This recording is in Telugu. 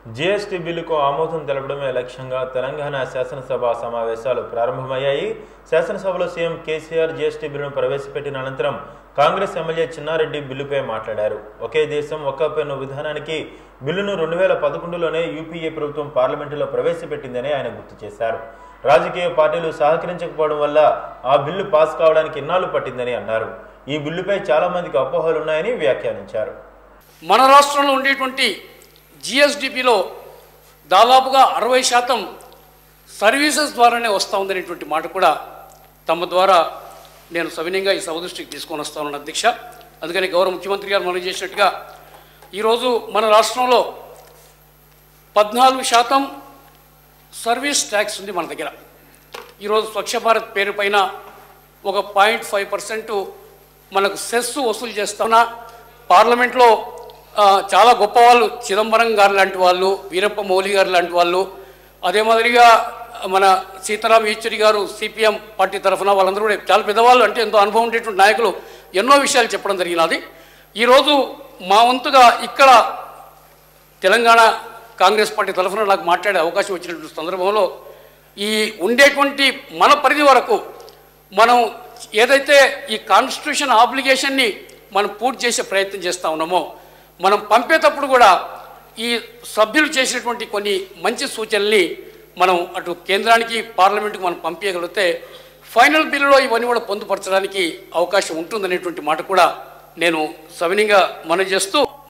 జీఎస్టీ బిల్లుకు ఆమోదం తెలపడమే లక్ష్యంగా తెలంగాణ శాసనసభ సమావేశాలు ప్రారంభమయ్యాయి శాసనసభలో సీఎం కేసీఆర్ జీఎస్టీ బిల్లును ప్రవేశపెట్టిన అనంతరం కాంగ్రెస్ ఎమ్మెల్యే చిన్నారెడ్డి బిల్లుపై మాట్లాడారు ఒకే దేశం ఒక్క పెన్ను విధానానికి బిల్లును రెండు వేల పదకొండులోనే యూపీఏ ప్రభుత్వం పార్లమెంటులో ప్రవేశపెట్టిందని ఆయన గుర్తు చేశారు రాజకీయ పార్టీలు సహకరించకపోవడం వల్ల ఆ బిల్లు పాస్ కావడానికి ఇన్నాళ్లు పట్టిందని అన్నారు ఈ బిల్లుపై చాలా మందికి అపోహలున్నాయని వ్యాఖ్యానించారు మన రాష్ట్రంలో ఉండేటువంటి జిఎస్డిపిలో దాదాపుగా అరవై శాతం సర్వీసెస్ ద్వారానే వస్తూ ఉందనేటువంటి మాట కూడా తమ ద్వారా నేను సవినయంగా ఈ సభ దృష్టికి తీసుకొని వస్తాను అధ్యక్ష అందుకని గౌరవ ముఖ్యమంత్రి గారు మనం చేసినట్టుగా ఈరోజు మన రాష్ట్రంలో పద్నాలుగు శాతం సర్వీస్ ట్యాక్స్ ఉంది మన దగ్గర ఈరోజు స్వచ్ఛ భారత్ పేరు పైన ఒక పాయింట్ ఫైవ్ పర్సెంట్ మనకు సెస్ వసూలు చేస్తున్నా పార్లమెంట్లో ఆ, చాలా గొప్ప వాళ్ళు చిదంబరం గారు లాంటి వాళ్ళు వీరప్ప మౌలి గారు లాంటి వాళ్ళు అదే మాదిరిగా మన సీతారాం యేచూరి గారు సిపిఎం పార్టీ తరఫున వాళ్ళందరూ కూడా చాలా పెద్దవాళ్ళు అంటే ఎంతో అనుభవం ఉండేటువంటి నాయకులు ఎన్నో విషయాలు చెప్పడం జరిగినది ఈరోజు మా వంతుగా ఇక్కడ తెలంగాణ కాంగ్రెస్ పార్టీ తరఫున నాకు మాట్లాడే అవకాశం వచ్చినటువంటి సందర్భంలో ఈ ఉండేటువంటి మన పరిధి వరకు మనం ఏదైతే ఈ కాన్స్టిట్యూషన్ ఆబ్లిగేషన్ని మనం పూర్తి చేసే ప్రయత్నం చేస్తూ ఉన్నామో మనం పంపేటప్పుడు కూడా ఈ సభ్యులు చేసినటువంటి కొన్ని మంచి సూచనల్ని మనం అటు కేంద్రానికి పార్లమెంటుకు మనం పంపించగలిగితే ఫైనల్ బిల్లులో ఇవన్నీ కూడా పొందుపరచడానికి అవకాశం ఉంటుందనేటువంటి మాట కూడా నేను సవినీయంగా మనం చేస్తూ